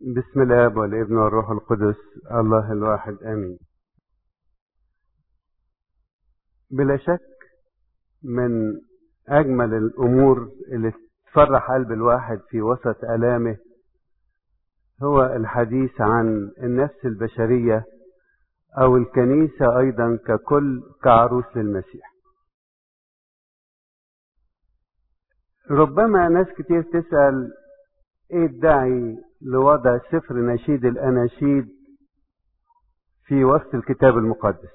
بسم الله والابن والروح القدس الله الواحد امين بلا شك من اجمل الامور اللي تفرح قلب الواحد في وسط الامه هو الحديث عن النفس البشريه او الكنيسه ايضا ككل كعروس للمسيح ربما ناس كتير تسال ايه الداعي لوضع سفر نشيد الاناشيد في وسط الكتاب المقدس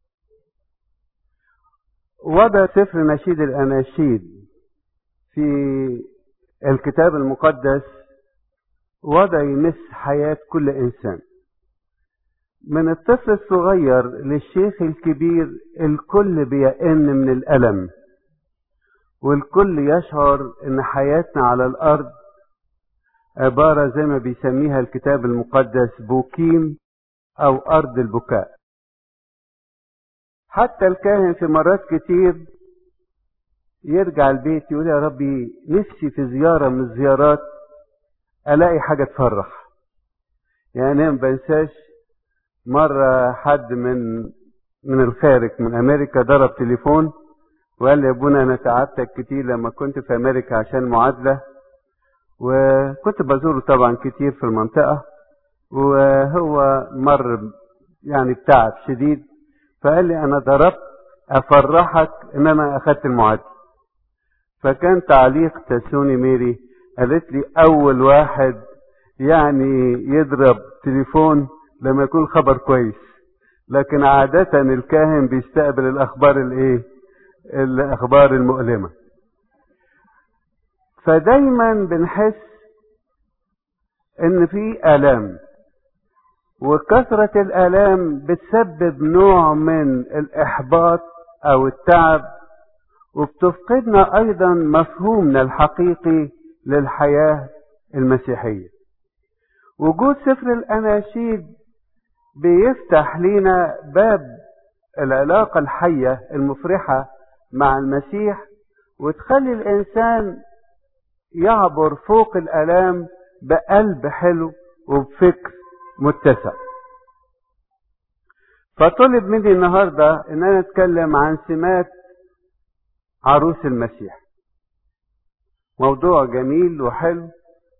وضع سفر نشيد الاناشيد في الكتاب المقدس وضع يمس حياة كل انسان من الطفل الصغير للشيخ الكبير الكل بيئن من الالم والكل يشعر ان حياتنا على الارض عبارة زي ما بيسميها الكتاب المقدس بوكيم أو أرض البكاء حتى الكاهن في مرات كتير يرجع البيت يقول يا ربي نفسي في زيارة من الزيارات ألاقي حاجة تفرح يعني أنا ما بنساش مرة حد من من الخارج من أمريكا ضرب تليفون وقال لي يا ابونا أنا تعبتك كتير لما كنت في أمريكا عشان معادلة وكنت بزوره طبعا كتير في المنطقة وهو مر يعني بتعب شديد فقال لي انا ضربت افرحك ان انا اخدت المعادلة فكان تعليق تسوني ميري قالت لي اول واحد يعني يضرب تليفون لما يكون خبر كويس لكن عادة الكاهن بيستقبل الاخبار الايه الاخبار المؤلمه فدايما بنحس ان في الام وكثرة الالام بتسبب نوع من الاحباط او التعب وبتفقدنا ايضا مفهومنا الحقيقي للحياة المسيحية وجود سفر الاناشيد بيفتح لنا باب العلاقة الحية المفرحة مع المسيح وتخلي الانسان يعبر فوق الآلام بقلب حلو وبفكر متسع فطلب مني النهاردة ان انا اتكلم عن سمات عروس المسيح موضوع جميل وحلو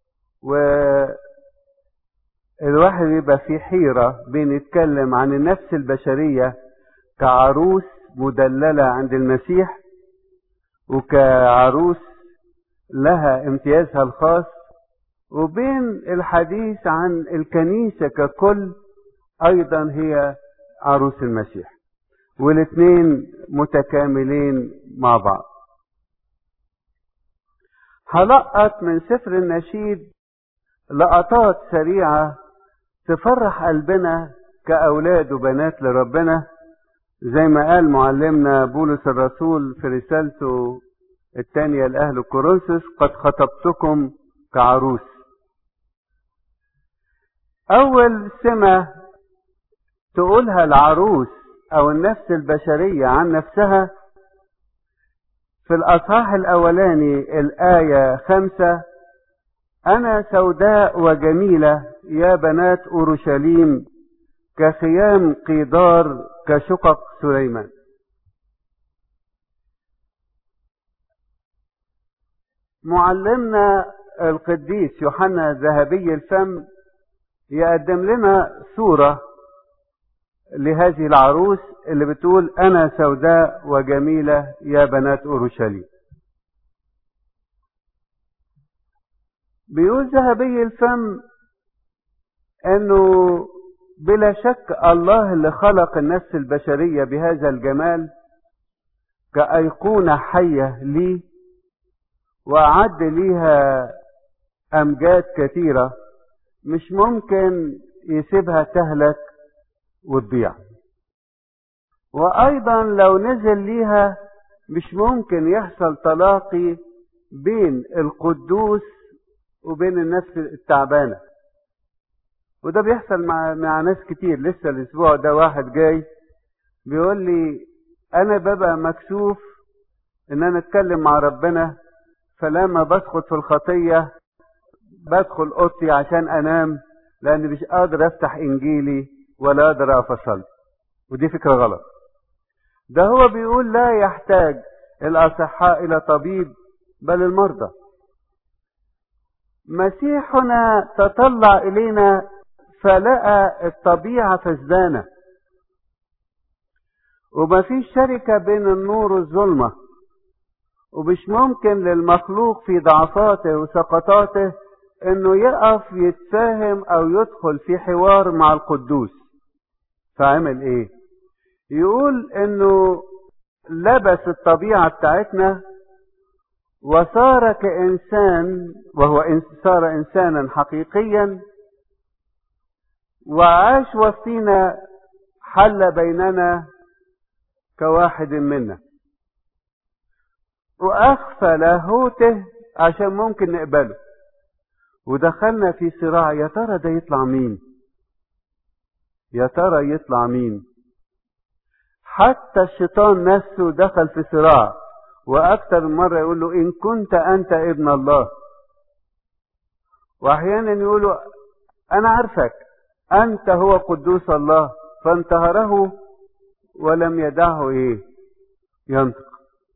والواحد يبقى في حيرة بين يتكلم عن النفس البشرية كعروس مدللة عند المسيح وكعروس لها امتيازها الخاص وبين الحديث عن الكنيسة ككل أيضا هي عروس المسيح والاثنين متكاملين مع بعض هلقط من سفر النشيد لقطات سريعة تفرح قلبنا كأولاد وبنات لربنا زي ما قال معلمنا بولس الرسول في رسالته الثانية لأهل كورنثوس قد خطبتكم كعروس أول سمة تقولها العروس أو النفس البشرية عن نفسها في الأصحاح الأولاني الآية خمسة أنا سوداء وجميلة يا بنات أورشليم كخيام قيدار كشقق سليمان معلمنا القديس يوحنا ذهبي الفم يقدم لنا صورة لهذه العروس اللي بتقول أنا سوداء وجميلة يا بنات أورشليم بيقول ذهبي الفم انه بلا شك الله اللي خلق النفس البشرية بهذا الجمال كأيقونة حية ليه وأعد ليها أمجاد كثيرة مش ممكن يسيبها تهلك وتضيع وأيضا لو نزل ليها مش ممكن يحصل تلاقي بين القدوس وبين النفس التعبانة وده بيحصل مع مع ناس كتير لسه الأسبوع ده واحد جاي بيقول لي أنا ببقى مكسوف إن أنا أتكلم مع ربنا فلما بدخل في الخطية بدخل اوضتي عشان انام لان مش قادر افتح انجيلي ولا قادر اقف اصلي ودي فكره غلط ده هو بيقول لا يحتاج الاصحاء الى طبيب بل المرضى مسيحنا تطلع الينا فلقى الطبيعه فسدانه وما فيش شركه بين النور والظلمه ومش ممكن للمخلوق في ضعفاته وسقطاته انه يقف يتفاهم او يدخل في حوار مع القدوس فعمل ايه يقول انه لبس الطبيعة بتاعتنا وصار كإنسان وهو صار إنسانا حقيقيا وعاش وسطينا حل بيننا كواحد منا وأخفى لاهوته عشان ممكن نقبله ودخلنا في صراع يا ترى ده يطلع مين يا ترى يطلع مين حتى الشيطان نفسه دخل في صراع واكثر من مره يقول له ان كنت انت ابن الله واحيانا يقول له انا عارفك انت هو قدوس الله فانتهره ولم يدعه ايه ينطق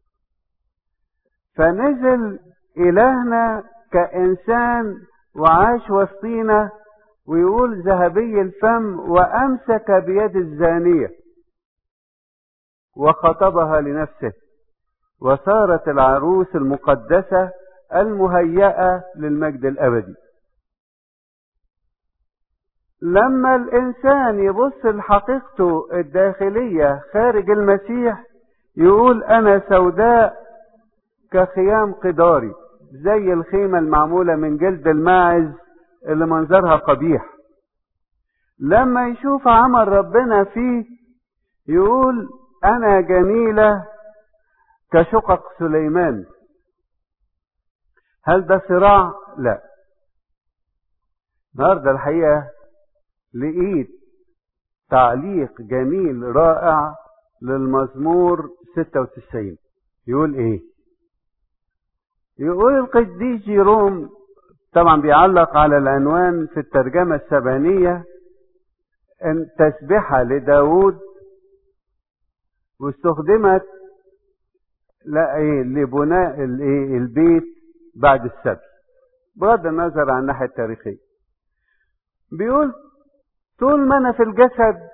فنزل الهنا كانسان وعاش وسطينا ويقول ذهبي الفم وامسك بيد الزانيه وخطبها لنفسه وصارت العروس المقدسه المهيئه للمجد الابدي لما الانسان يبص لحقيقته الداخليه خارج المسيح يقول انا سوداء كخيام قداري زي الخيمه المعموله من جلد الماعز اللي منظرها قبيح لما يشوف عمل ربنا فيه يقول انا جميله كشقق سليمان هل ده صراع لا النهارده الحقيقه لقيت تعليق جميل رائع للمزمور 96 يقول ايه يقول القديس جيروم طبعا بيعلق على العنوان في الترجمة السبانية ان تسبحة لداود واستخدمت لا ايه لبناء الايه البيت بعد السبت بغض النظر عن الناحية التاريخية بيقول طول ما انا في الجسد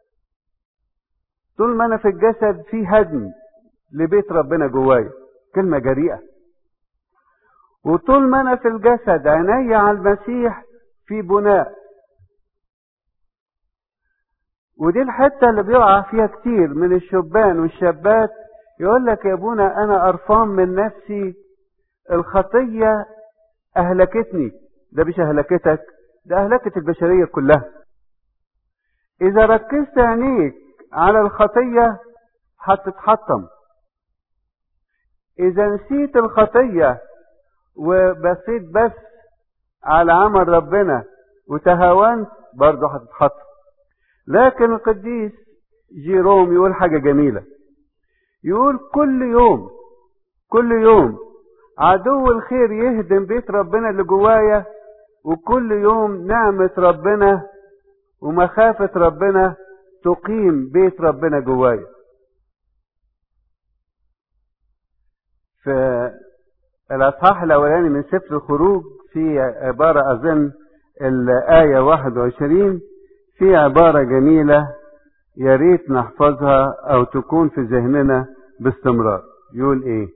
طول ما انا في الجسد في هدم لبيت ربنا جوايا كلمة جريئة وطول ما انا في الجسد عيني على المسيح في بناء ودي الحتة اللي بيقع فيها كتير من الشبان والشابات يقول لك يا ابونا انا قرفان من نفسي الخطية اهلكتني ده مش اهلكتك ده اهلكت البشرية كلها اذا ركزت عينيك على الخطية هتتحطم اذا نسيت الخطية وبصيت بس على عمل ربنا وتهاونت برضه هتتحطم لكن القديس جيروم يقول حاجة جميلة يقول كل يوم كل يوم عدو الخير يهدم بيت ربنا اللي جوايا وكل يوم نعمة ربنا ومخافة ربنا تقيم بيت ربنا جوايا في الأصحاح الأولاني من سفر الخروج في عبارة أظن الآية 21 في عبارة جميلة يا ريت نحفظها أو تكون في ذهننا باستمرار يقول إيه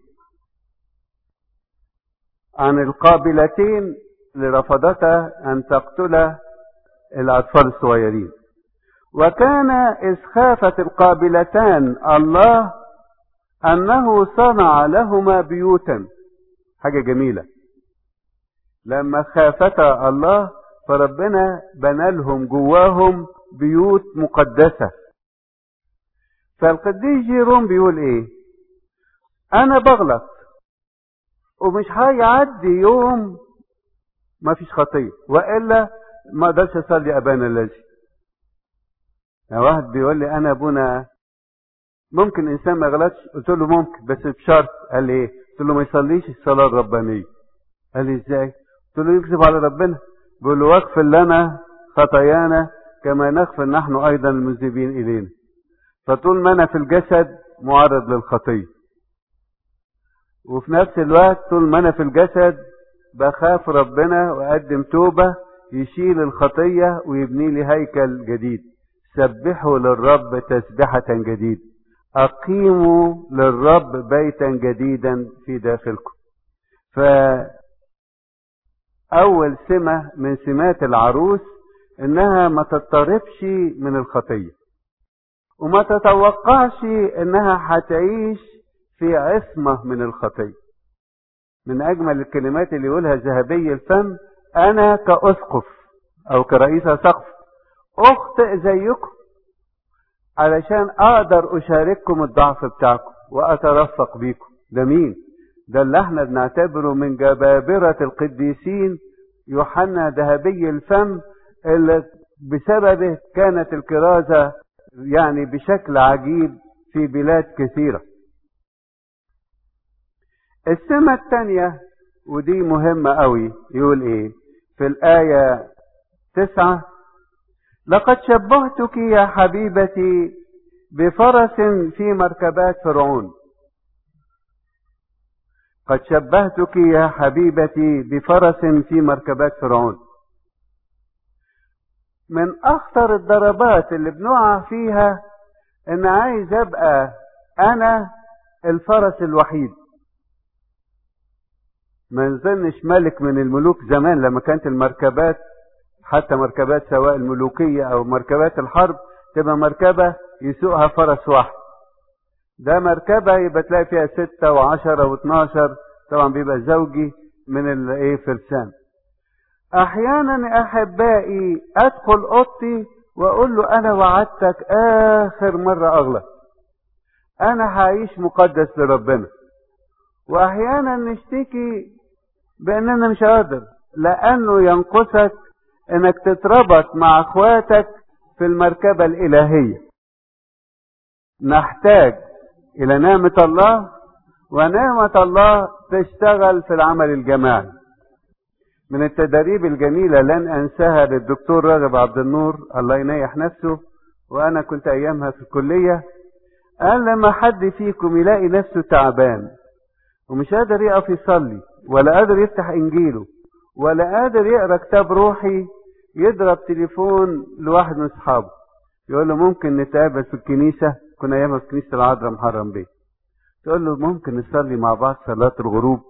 عن القابلتين لرفضتها أن تقتل الأطفال الصغيرين وكان إذ خافت القابلتان الله أنه صنع لهما بيوتا حاجة جميلة لما خافتا الله فربنا بنى لهم جواهم بيوت مقدسة فالقديس جيروم بيقول ايه انا بغلط ومش هيعدي يوم ما فيش خطية والا ما اقدرش اصلي ابانا الذي يعني واحد بيقول لي انا ابونا ممكن انسان ما يغلطش قلت له ممكن بس بشرط قال لي ايه قلت له ما يصليش الصلاه الربانيه قال لي ازاي قلت له يكذب على ربنا بيقول له واغفر لنا خطايانا كما نغفر نحن أيضا المذنبين إلينا فطول ما أنا في الجسد معرض للخطية وفي نفس الوقت طول ما أنا في الجسد بخاف ربنا وأقدم توبة يشيل الخطية ويبني لي هيكل جديد سبحوا للرب تسبحة جديدة أقيموا للرب بيتا جديدا في داخلكم فأول سمة من سمات العروس إنها ما تضطربش من الخطية وما تتوقعش إنها هتعيش في عصمة من الخطية من أجمل الكلمات اللي يقولها ذهبي الفم أنا كأسقف أو كرئيس سقف أخطئ زيكم علشان أقدر أشارككم الضعف بتاعكم وأترفق بيكم ده مين؟ ده اللي احنا بنعتبره من جبابرة القديسين يوحنا ذهبي الفم اللي بسببه كانت الكرازة يعني بشكل عجيب في بلاد كثيرة السمة الثانية ودي مهمة قوي يقول ايه في الآية تسعة لقد شبهتك يا حبيبتي بفرس في مركبات فرعون قد شبهتك يا حبيبتي بفرس في مركبات فرعون من اخطر الضربات اللي بنقع فيها ان عايز ابقى انا الفرس الوحيد ما نظنش ملك من الملوك زمان لما كانت المركبات حتى مركبات سواء الملوكية او مركبات الحرب تبقى مركبة يسوقها فرس واحد ده مركبة يبقى تلاقي فيها ستة وعشرة واتناشر طبعا بيبقى زوجي من الايه فرسان احيانا احبائي ادخل اوضتي واقول له انا وعدتك اخر مرة اغلط انا هعيش مقدس لربنا واحيانا نشتكي باننا مش قادر لانه ينقصك انك تتربط مع اخواتك في المركبة الالهية نحتاج الى نعمة الله ونعمة الله تشتغل في العمل الجماعي من التدريب الجميلة لن انساها للدكتور راغب عبد النور الله ينيح نفسه وانا كنت ايامها في الكلية قال لما حد فيكم يلاقي نفسه تعبان ومش قادر يقف يصلي ولا قادر يفتح انجيله ولا قادر يقرا كتاب روحي يضرب تليفون لواحد من اصحابه يقول له ممكن نتقابل في الكنيسه كنا ايامها في كنيسه العذراء محرم بيه تقول له ممكن نصلي مع بعض صلاه الغروب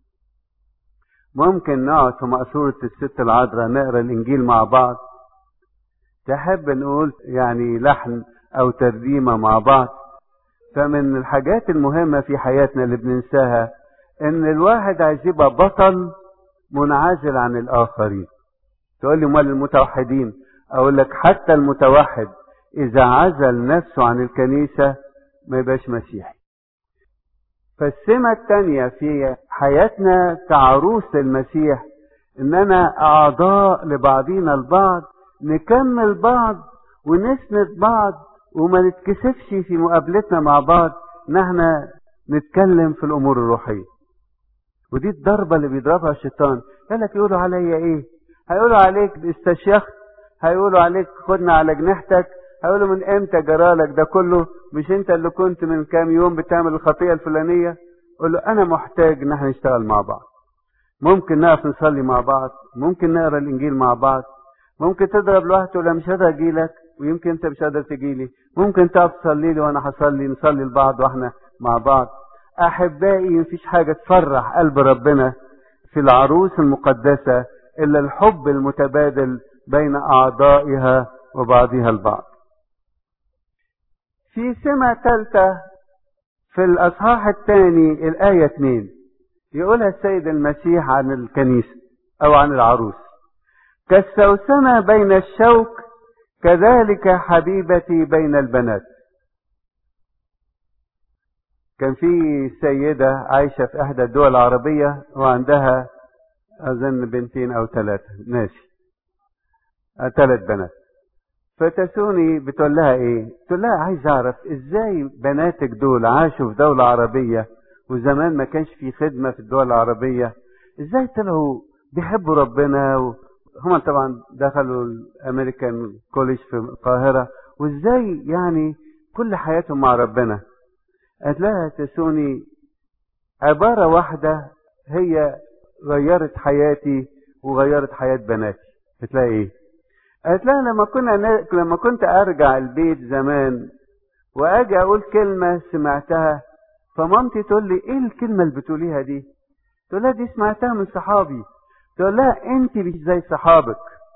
ممكن نقعد في مقصورة الست العذراء نقرا الانجيل مع بعض تحب نقول يعني لحن او ترجيمه مع بعض فمن الحاجات المهمة في حياتنا اللي بننساها ان الواحد عايز يبقى بطل منعزل عن الاخرين تقول لي امال المتوحدين اقول لك حتى المتوحد اذا عزل نفسه عن الكنيسة ما يبقاش مسيحي فالسمة الثانية في حياتنا كعروس المسيح اننا اعضاء لبعضينا البعض نكمل بعض ونسند بعض وما نتكسفش في مقابلتنا مع بعض ان احنا نتكلم في الامور الروحيه ودي الضربه اللي بيضربها الشيطان قال لك يقولوا عليا ايه هيقولوا عليك استشيخت هيقولوا عليك خدنا على جناحتك هيقولوا من امتى جرالك ده كله مش انت اللي كنت من كام يوم بتعمل الخطيه الفلانيه قول له انا محتاج ان احنا نشتغل مع بعض ممكن نقف نصلي مع بعض ممكن نقرا الانجيل مع بعض ممكن تضرب لوحده تقول له مش قادر اجي لك ويمكن انت مش قادر تجي لي ممكن تقف تصلي لي وانا هصلي نصلي لبعض واحنا مع بعض احبائي مفيش حاجه تفرح قلب ربنا في العروس المقدسه الا الحب المتبادل بين اعضائها وبعضها البعض في سمة ثالثة في الأصحاح الثاني الآية 2 يقولها السيد المسيح عن الكنيسة أو عن العروس كالسوسنة بين الشوك كذلك حبيبتي بين البنات كان في سيدة عايشة في إحدى الدول العربية وعندها أظن بنتين أو ثلاثة ماشي ثلاث بنات فتسوني بتقول لها ايه تقول لها عايز اعرف ازاي بناتك دول عاشوا في دولة عربية وزمان ما كانش في خدمة في الدول العربية ازاي طلعوا بيحبوا ربنا هم طبعا دخلوا الامريكان كوليج في القاهرة وازاي يعني كل حياتهم مع ربنا قالت لها تسوني عبارة واحدة هي غيرت حياتي وغيرت حياة بناتي قالت لها ايه قالت لها لما كنا ن... لما كنت ارجع البيت زمان واجي اقول كلمة سمعتها فمامتي تقول لي ايه الكلمة اللي بتقوليها دي تقول لها دي سمعتها من صحابي تقول لها انت مش زي صحابك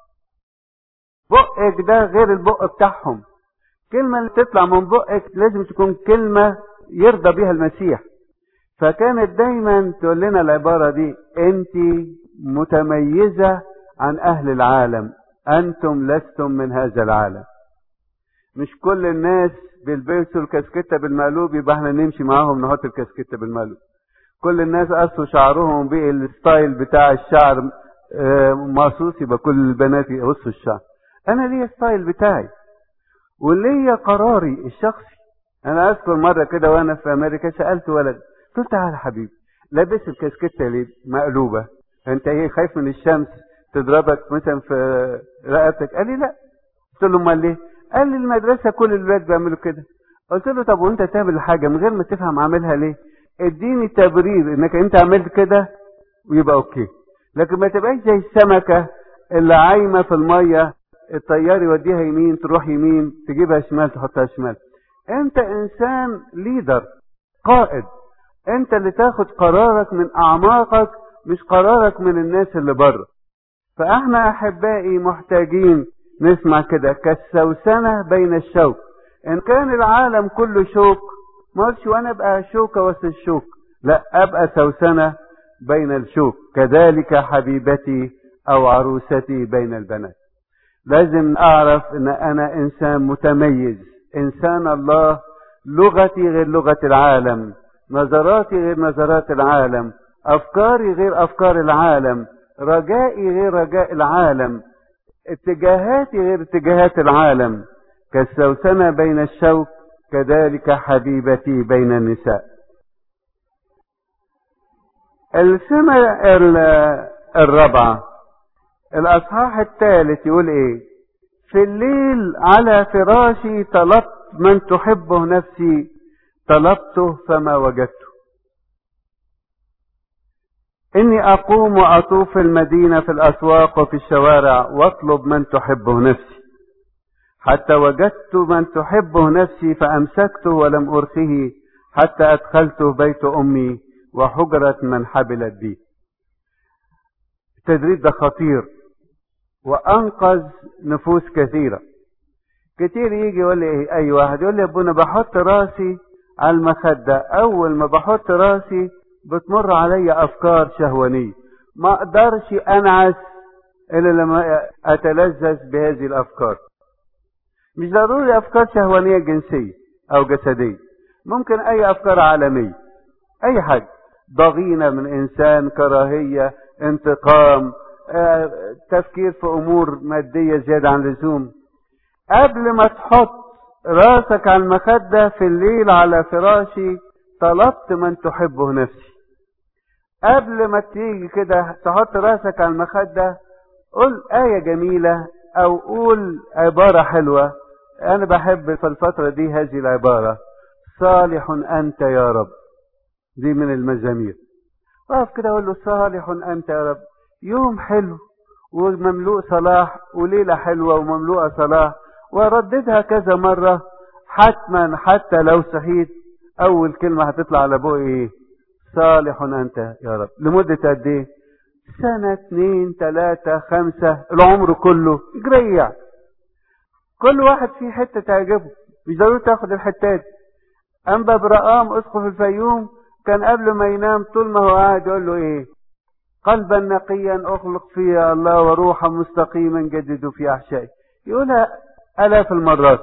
بقك ده غير البق بتاعهم كلمة اللي تطلع من بقك لازم تكون كلمة يرضى بها المسيح فكانت دايما تقول لنا العبارة دي انت متميزة عن اهل العالم انتم لستم من هذا العالم مش كل الناس بيلبسوا الكاسكتة بالمقلوب يبقى احنا نمشي معاهم نحط الكاسكتة بالمقلوب كل الناس قصوا شعرهم بالستايل بتاع الشعر مقصوص يبقى كل البنات يقصوا الشعر انا ليا ستايل بتاعي وليا قراري الشخصي انا اذكر مره كده وانا في امريكا سالت ولد قلت تعالى حبيبي لابس الكاسكته ليه مقلوبه انت ايه خايف من الشمس تضربك مثلا في رقبتك قال لي لا قلت له امال ليه قال لي المدرسه كل الولاد بيعملوا كده قلت له طب وانت تعمل حاجه من غير ما تفهم عاملها ليه اديني تبرير انك انت عملت كده ويبقى اوكي لكن ما تبقاش زي السمكه اللي عايمه في الميه الطيار يوديها يمين تروح يمين تجيبها شمال تحطها شمال انت انسان ليدر قائد انت اللي تاخد قرارك من اعماقك مش قرارك من الناس اللي بره فاحنا احبائي محتاجين نسمع كده كالسوسنة بين الشوك ان كان العالم كله شوك ما قلتش وانا ابقى شوكة وسط الشوك لا ابقى سوسنة بين الشوك كذلك حبيبتي او عروستي بين البنات لازم اعرف ان انا انسان متميز انسان الله لغتي غير لغة العالم نظراتي غير نظرات العالم افكاري غير افكار العالم رجائي غير رجاء العالم اتجاهاتي غير اتجاهات العالم كالسوسنة بين الشوك كذلك حبيبتي بين النساء السنة الرابعة الأصحاح الثالث يقول إيه في الليل على فراشي طلبت من تحبه نفسي طلبته فما وجدته إني أقوم وأطوف في المدينة في الأسواق وفي الشوارع وأطلب من تحبه نفسي حتى وجدت من تحبه نفسي فأمسكته ولم أرخه حتى أدخلته بيت أمي وحجرة من حبلت بي التدريب ده خطير وأنقذ نفوس كثيرة كتير يجي يقول لي إيه أي واحد يقول لي يا ابونا بحط راسي على المخدة أول ما بحط راسي بتمر علي أفكار شهوانية ما أقدرش أنعس إلا لما أتلذذ بهذه الأفكار مش ضروري أفكار شهوانية جنسية أو جسدية ممكن أي أفكار عالمية أي حاجة ضغينة من إنسان كراهية انتقام آه، تفكير في أمور مادية زيادة عن اللزوم قبل ما تحط راسك على المخدة في الليل على فراشي طلبت من تحبه نفسي قبل ما تيجي كده تحط راسك على المخدة قول آية جميلة أو قول عبارة حلوة أنا بحب في الفترة دي هذه العبارة صالح أنت يا رب دي من المزامير اقف كده أقول له صالح أنت يا رب يوم حلو ومملوء صلاح وليلة حلوة ومملوءة صلاح ورددها كذا مرة حتما حتى لو صحيت أول كلمة هتطلع على بوقي إيه صالح أنت يا رب لمدة قد إيه سنة اتنين تلاتة خمسة العمر كله جريع كل واحد فيه حتة تعجبه مش ضروري تاخد الحتات أنبا برقام أسقف الفيوم كان قبل ما ينام طول ما هو قاعد يقول له إيه قلبا نقيا أخلق فيه الله وروحا مستقيما جدد في أحشائي يقولها آلاف المرات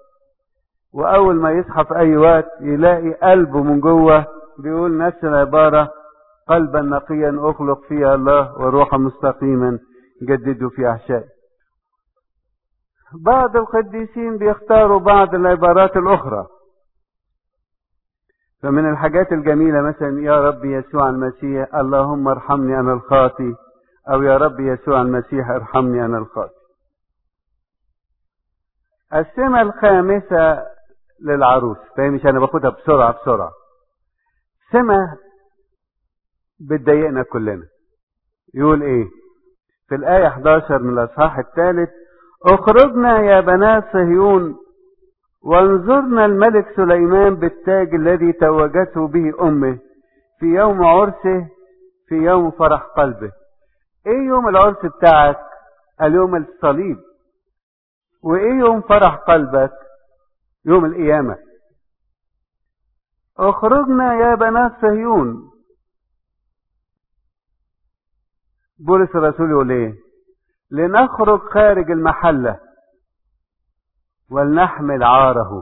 وأول ما يصحى في أي وقت يلاقي قلبه من جوه بيقول نفس العبارة قلبا نقيا أخلق فيه الله وروحا مستقيما جدد في أحشائي بعض القديسين بيختاروا بعض العبارات الأخرى فمن الحاجات الجميلة مثلا يا رب يسوع المسيح اللهم ارحمني أنا الخاطي او يا رب يسوع المسيح ارحمني انا الخاطئ السمة الخامسة للعروس فمش انا باخدها بسرعة بسرعة سمة بتضايقنا كلنا يقول ايه في الآية 11 من الأصحاح الثالث اخرجنا يا بنات صهيون وانظرنا الملك سليمان بالتاج الذي توجته به أمه في يوم عرسه في يوم فرح قلبه ايه يوم العرس بتاعك اليوم الصليب وايه يوم فرح قلبك يوم القيامة اخرجنا يا بنات صهيون بولس الرسول يقول ايه لنخرج خارج المحلة ولنحمل عاره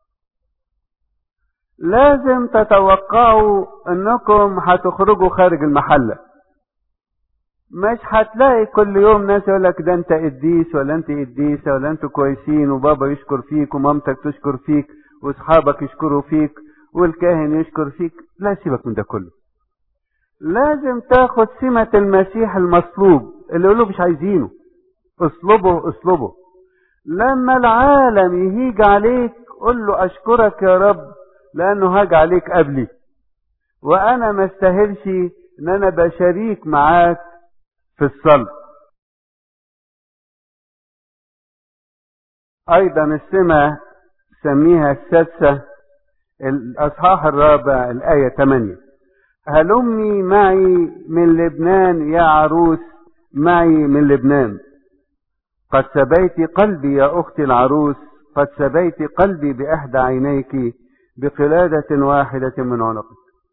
لازم تتوقعوا انكم هتخرجوا خارج المحلة مش هتلاقي كل يوم ناس يقول لك ده انت قديس ولا انت قديسة ولا انتوا كويسين وبابا يشكر فيك ومامتك تشكر فيك واصحابك يشكروا فيك والكاهن يشكر فيك لا سيبك من ده كله لازم تاخد سمة المسيح المصلوب اللي يقولوا مش عايزينه اصلبه اصلبه لما العالم يهيج عليك قل له اشكرك يا رب لانه هاج عليك قبلي وانا ما استاهلش ان انا بشاريك معاك في الصلب ايضا السمة سميها السادسة الاصحاح الرابع الاية 8 هلمي معي من لبنان يا عروس معي من لبنان قد سبيت قلبي يا اختي العروس قد سبيت قلبي باحدى عينيك بقلادة واحدة من عنقك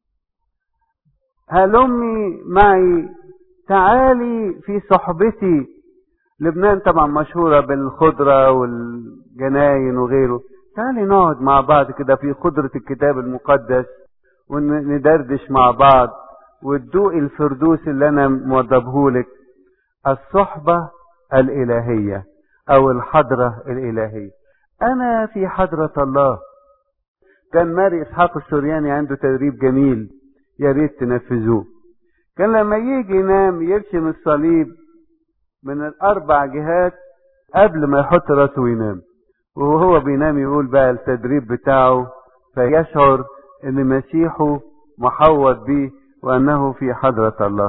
هلمي معي تعالي في صحبتي لبنان طبعا مشهورة بالخضرة والجناين وغيره تعالي نقعد مع بعض كده في خضرة الكتاب المقدس وندردش مع بعض وتدوق الفردوس اللي انا موضبهولك الصحبة الالهية او الحضرة الالهية انا في حضرة الله كان ماري اسحاق السورياني عنده تدريب جميل يا ريت تنفذوه كان لما يجي ينام يرسم الصليب من الاربع جهات قبل ما يحط راسه وينام وهو بينام يقول بقى التدريب بتاعه فيشعر ان مسيحه محوط به وانه في حضرة الله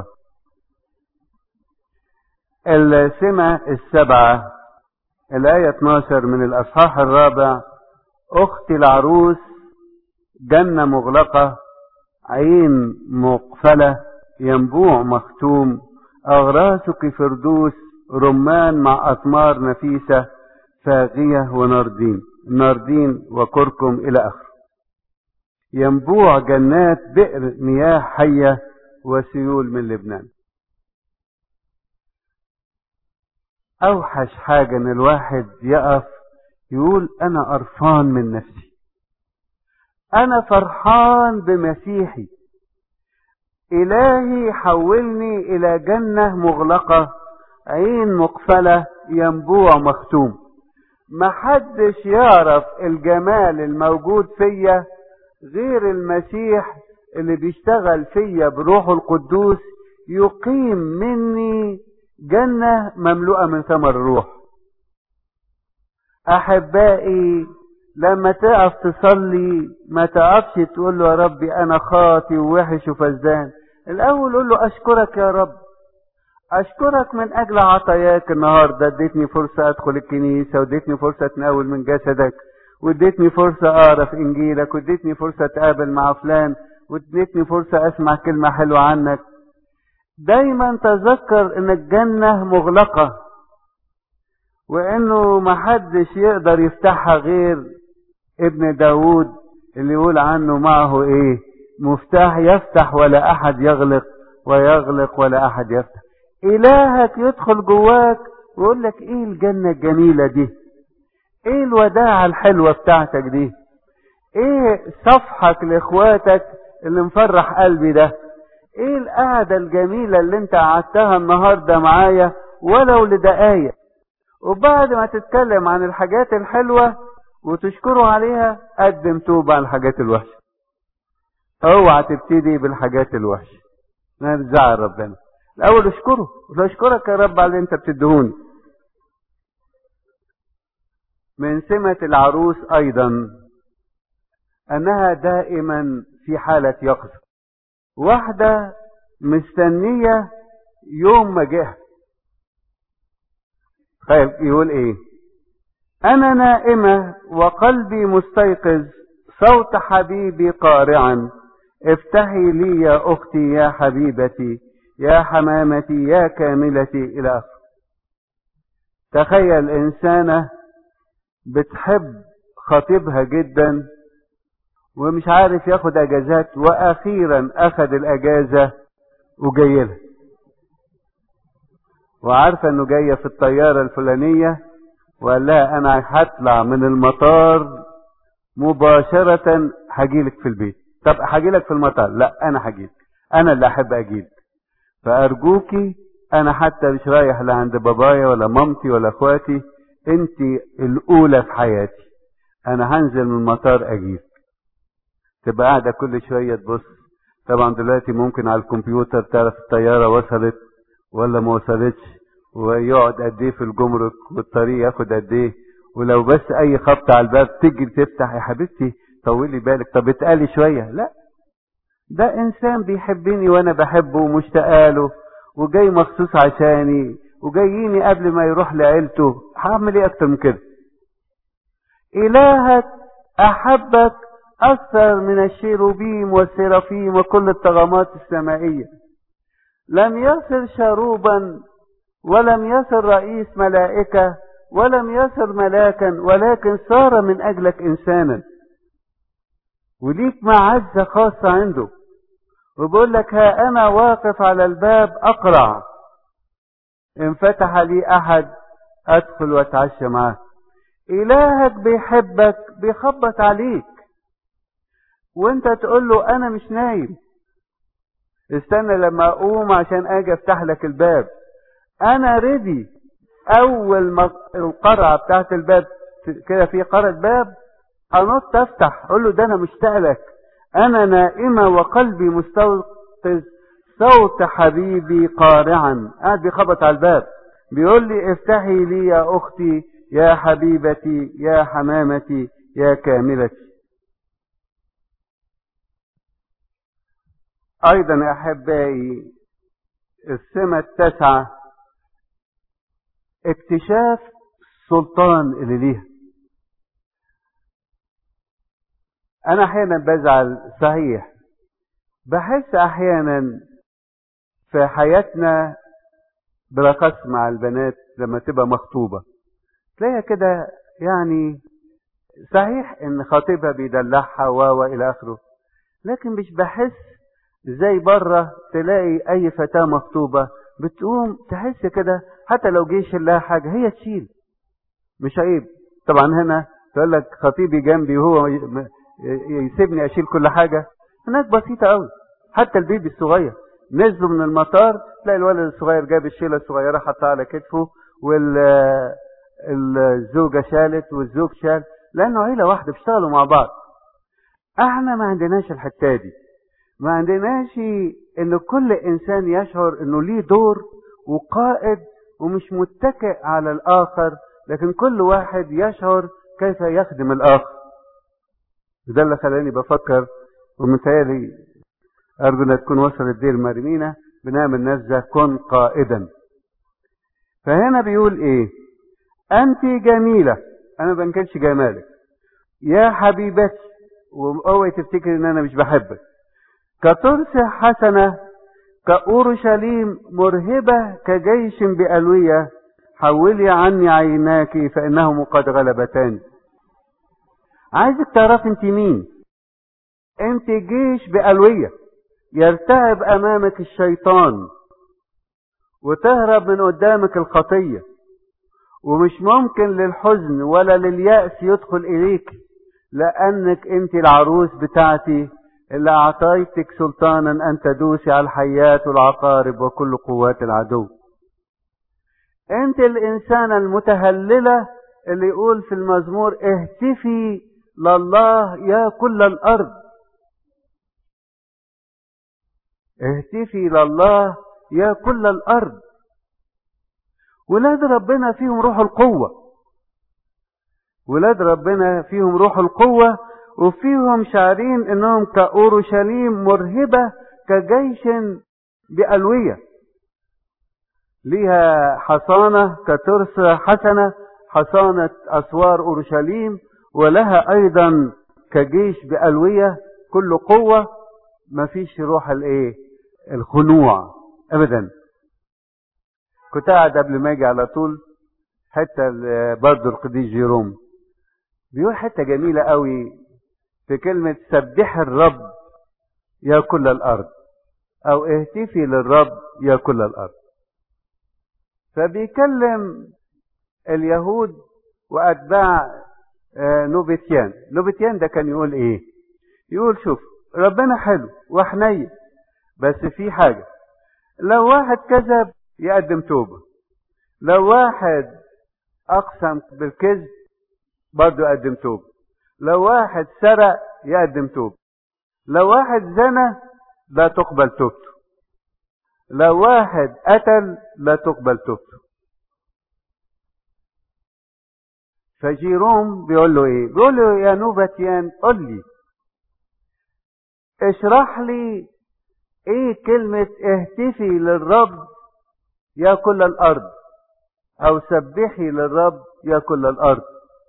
السمة السبعة الآية 12 من الأصحاح الرابع أختي العروس جنة مغلقة عين مقفلة ينبوع مختوم أغراسك فردوس رمان مع أثمار نفيسة فاغية وناردين ناردين وكركم إلى آخره ينبوع جنات بئر مياه حية وسيول من لبنان أوحش حاجة إن الواحد يقف يقول أنا قرفان من نفسي أنا فرحان بمسيحي إلهي حولني إلى جنة مغلقة عين مقفلة ينبوع مختوم محدش يعرف الجمال الموجود فيا غير المسيح اللي بيشتغل فيا بروحه القدوس يقيم مني جنة مملوءة من ثمر الروح أحبائي لما تقف تصلي ما تقفش تقول له يا ربي أنا خاطي ووحش وفزدان الأول قول له أشكرك يا رب أشكرك من أجل عطاياك النهاردة اديتني فرصة أدخل الكنيسة واديتني فرصة أتناول من جسدك واديتني فرصة أقرأ في إنجيلك واديتني فرصة أتقابل مع فلان واديتني فرصة أسمع كلمة حلوة عنك دايما تذكر ان الجنة مغلقة وانه محدش يقدر يفتحها غير ابن داود اللي يقول عنه معه ايه مفتاح يفتح ولا احد يغلق ويغلق ولا احد يفتح الهك يدخل جواك ويقول لك ايه الجنة الجميلة دي ايه الوداعة الحلوة بتاعتك دي ايه صفحك لاخواتك اللي مفرح قلبي ده ايه القعدة الجميلة اللي انت قعدتها النهاردة معايا ولو لدقايق وبعد ما تتكلم عن الحاجات الحلوة وتشكره عليها قدم توبة عن الحاجات الوحشة اوعى تبتدي بالحاجات الوحشة ما بتزعل ربنا الاول اشكره لا اشكرك يا رب على اللي انت بتدهوني من سمة العروس ايضا انها دائما في حالة يقظة واحدة مستنية يوم ما جه طيب يقول ايه انا نائمة وقلبي مستيقظ صوت حبيبي قارعا افتحي لي يا اختي يا حبيبتي يا حمامتي يا كاملتي الى اخره تخيل انسانة بتحب خطيبها جدا ومش عارف ياخد اجازات واخيرا اخد الاجازة وجايلها وعارفة انه جاية في الطيارة الفلانية وقال لها انا هطلع من المطار مباشرة هجيلك في البيت طب هجيلك في المطار لا انا هجيلك انا اللي احب اجيلك فارجوكي انا حتى مش رايح لا عند بابايا ولا مامتي ولا اخواتي انت الاولى في حياتي انا هنزل من المطار اجيلك تبقى قاعدة كل شوية تبص طبعا دلوقتي ممكن على الكمبيوتر تعرف الطيارة وصلت ولا ما وصلتش ويقعد قد ايه في الجمرك والطريق ياخد قد ايه ولو بس اي خبط على الباب تيجي تفتح يا حبيبتي طولي بالك طب اتقالي شويه لا ده انسان بيحبني وانا بحبه ومشتاق له وجاي مخصوص عشاني وجاييني قبل ما يروح لعيلته هعمل ايه اكتر من كده الهك احبك اكثر من الشيروبيم والسرافيم وكل الطغمات السمائيه لم يصل شروبا ولم يصل رئيس ملائكة ولم يصل ملاكا ولكن صار من أجلك إنسانا وليك معزة خاصة عنده وبيقول لك ها أنا واقف على الباب أقرع إن فتح لي أحد أدخل وأتعشى معاه إلهك بيحبك بيخبط عليك وانت تقول له أنا مش نايم استنى لما اقوم عشان اجي افتح لك الباب انا ريدي اول ما القرعه بتاعت الباب كده في قرعه باب انط افتح اقول له ده انا مشتاق لك انا نائمه وقلبي مستيقظ صوت حبيبي قارعا قاعد بيخبط على الباب بيقول لي افتحي لي يا اختي يا حبيبتي يا حمامتي يا كاملتي ايضا يا احبائي السمة التاسعة اكتشاف السلطان اللي ليها انا احيانا بزعل صحيح بحس احيانا في حياتنا برقص مع البنات لما تبقى مخطوبة تلاقيها كده يعني صحيح ان خطيبها بيدلعها و الى اخره لكن مش بحس زي بره تلاقي اي فتاة مخطوبة بتقوم تحس كده حتى لو جيش لها حاجة هي تشيل مش عيب طبعا هنا تقول لك خطيبي جنبي وهو يسيبني اشيل كل حاجة هناك بسيطة قوي حتى البيبي الصغير نزلوا من المطار تلاقي الولد الصغير جاب الشيلة الصغيرة حطها على كتفه والزوجة شالت والزوج شال لانه عيلة واحدة بيشتغلوا مع بعض احنا ما عندناش الحتة دي ما عندناش ان كل انسان يشعر انه ليه دور وقائد ومش متكئ على الاخر لكن كل واحد يشعر كيف يخدم الاخر ده اللي خلاني بفكر ومتهيألي ارجو انها تكون وصلت دي المرمينة بنعمل نزه كن قائدا فهنا بيقول ايه انت جميلة انا ما بنكرش جمالك يا حبيبتي واوعي تفتكر ان انا مش بحبك كترس حسنة كأورشليم مرهبة كجيش بألوية حولي عني عيناك فإنهم قد غلبتان عايزك تعرف انت مين انت جيش بألوية يرتعب أمامك الشيطان وتهرب من قدامك الخطية ومش ممكن للحزن ولا لليأس يدخل إليك لأنك انت العروس بتاعتي اللي أعطيتك سلطانا أن تدوسي على الحيات والعقارب وكل قوات العدو أنت الإنسانة المتهللة اللي يقول في المزمور اهتفي لله يا كل الأرض اهتفي لله يا كل الأرض ولاد ربنا فيهم روح القوة ولاد ربنا فيهم روح القوة وفيهم شعرين انهم كأورشليم مرهبة كجيش بألوية ليها حصانة كترس حسنة حصانة أسوار أورشليم ولها أيضا كجيش بألوية كل قوة مفيش روح الايه الخنوع ابدا كنت قاعد قبل ما اجي على طول حتى برضه القديس جيروم بيقول حته جميله قوي في كلمه سبح الرب يا كل الارض او اهتفي للرب يا كل الارض فبيكلم اليهود واتباع نوبتيان نوبتيان ده كان يقول ايه يقول شوف ربنا حلو وحنين بس في حاجه لو واحد كذب يقدم توبة لو واحد أقسم بالكذب برضه يقدم توبة لو واحد سرق يقدم توبة لو واحد زنى لا تقبل توبته لو واحد قتل لا تقبل توبته فجيروم بيقول له ايه بيقول له يا نوبتيان قل لي اشرح لي ايه كلمة اهتفي للرب يا كل الارض او سبحي للرب يا كل الارض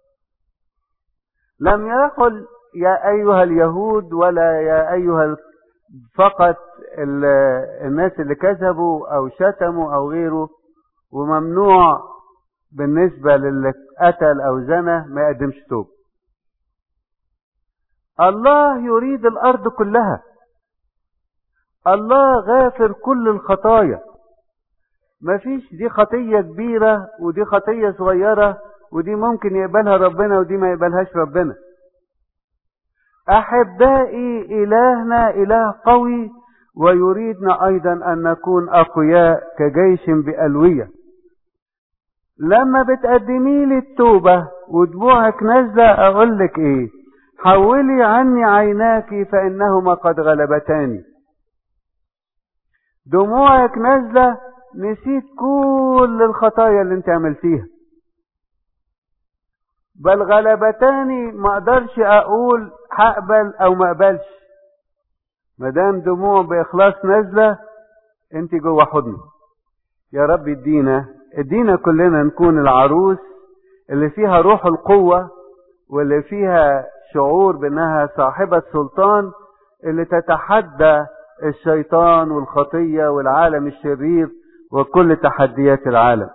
لم يقل يا ايها اليهود ولا يا ايها فقط الناس اللي كذبوا او شتموا او غيره وممنوع بالنسبة للي قتل او زنى ما يقدمش توب الله يريد الارض كلها الله غافر كل الخطايا مفيش دي خطية كبيرة ودي خطية صغيرة ودي ممكن يقبلها ربنا ودي ما يقبلهاش ربنا أحبائي إلهنا إله قوي ويريدنا أيضا أن نكون أقوياء كجيش بألوية لما بتقدمي لي التوبة ودموعك نازلة أقول لك إيه حولي عني عيناك فإنهما قد غلبتاني دموعك نازلة نسيت كل الخطايا اللي انت عملتيها بل غلبتاني ما اقدرش اقول هقبل او ما اقبلش ما دام دموع باخلاص نازله انت جوه حضني يا رب ادينا ادينا كلنا نكون العروس اللي فيها روح القوه واللي فيها شعور بانها صاحبه سلطان اللي تتحدى الشيطان والخطيه والعالم الشرير وكل تحديات العالم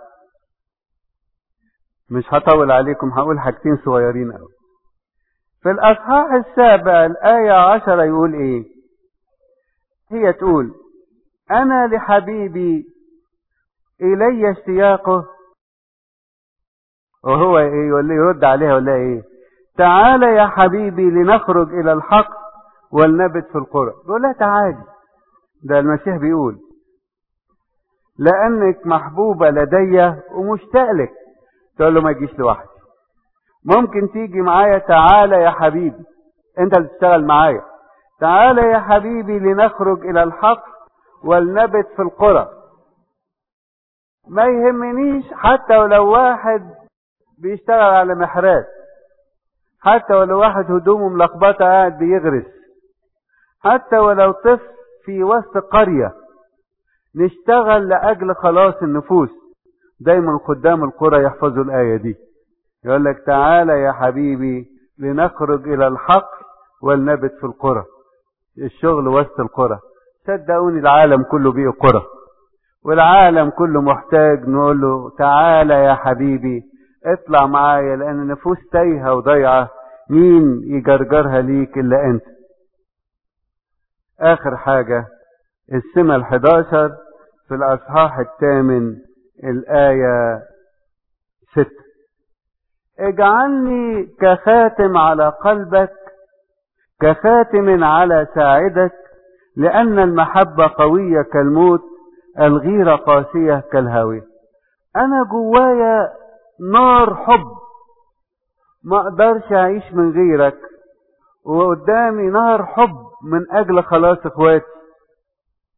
مش هطول عليكم هقول حاجتين صغيرين قوي في الاصحاح السابع الايه عشرة يقول ايه هي تقول انا لحبيبي الي اشتياقه وهو ايه يقول لي يرد عليها ولا ايه تعال يا حبيبي لنخرج الى الحق ولنبت في القرى يقول لها تعالي ده المسيح بيقول لانك محبوبه لدي ومشتاق لك تقول له ما تجيش لوحدي ممكن تيجي معايا تعالى يا حبيبي انت اللي تشتغل معايا تعالى يا حبيبي لنخرج الى الحق ولنبت في القرى ما يهمنيش حتى ولو واحد بيشتغل على محرات حتى ولو واحد هدومه ملخبطه قاعد بيغرس حتى ولو طفل في وسط قريه نشتغل لاجل خلاص النفوس دايما خدام القرى يحفظوا الايه دي يقول لك تعالى يا حبيبي لنخرج الى الحق ولنبت في القرى الشغل وسط القرى صدقوني العالم كله بيه قرى والعالم كله محتاج نقول له تعالى يا حبيبي اطلع معايا لان النفوس تايهه وضيعه مين يجرجرها ليك الا انت اخر حاجه السمة الحداشر في الاصحاح الثامن الايه ستة اجعلني كخاتم على قلبك كخاتم على ساعدك لأن المحبة قوية كالموت الغيرة قاسية كالهاوية أنا جوايا نار حب ما أقدرش أعيش من غيرك وقدامي نار حب من أجل خلاص إخواتي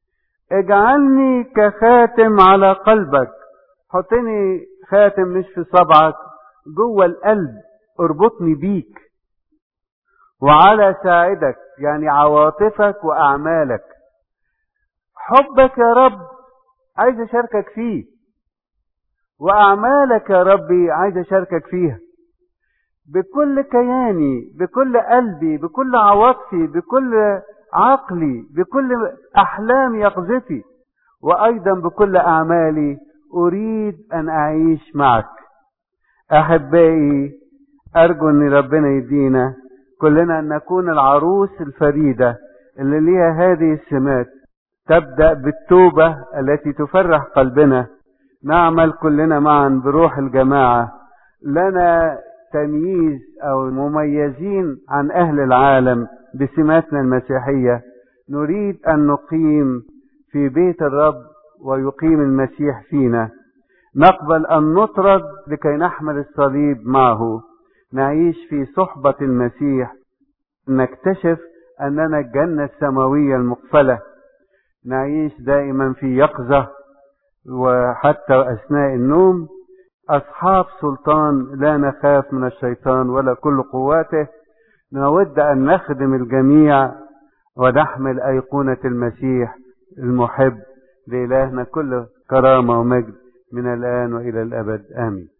اجعلني كخاتم على قلبك حطني خاتم مش في صبعك جوه القلب اربطني بيك وعلى ساعدك يعني عواطفك واعمالك حبك يا رب عايز اشاركك فيه واعمالك يا ربي عايز اشاركك فيها بكل كياني بكل قلبي بكل عواطفي بكل عقلي بكل احلام يقظتي وايضا بكل اعمالي اريد ان اعيش معك احبائي ارجو ان ربنا يدينا كلنا ان نكون العروس الفريده اللي ليها هذه السمات تبدا بالتوبه التي تفرح قلبنا نعمل كلنا معا بروح الجماعه لنا تمييز او مميزين عن اهل العالم بسماتنا المسيحيه نريد ان نقيم في بيت الرب ويقيم المسيح فينا نقبل ان نطرد لكي نحمل الصليب معه نعيش في صحبه المسيح نكتشف اننا الجنه السماويه المقفله نعيش دائما في يقظه وحتى اثناء النوم أصحاب سلطان لا نخاف من الشيطان ولا كل قواته نود أن نخدم الجميع ونحمل أيقونة المسيح المحب لإلهنا كل كرامة ومجد من الآن وإلى الأبد آمين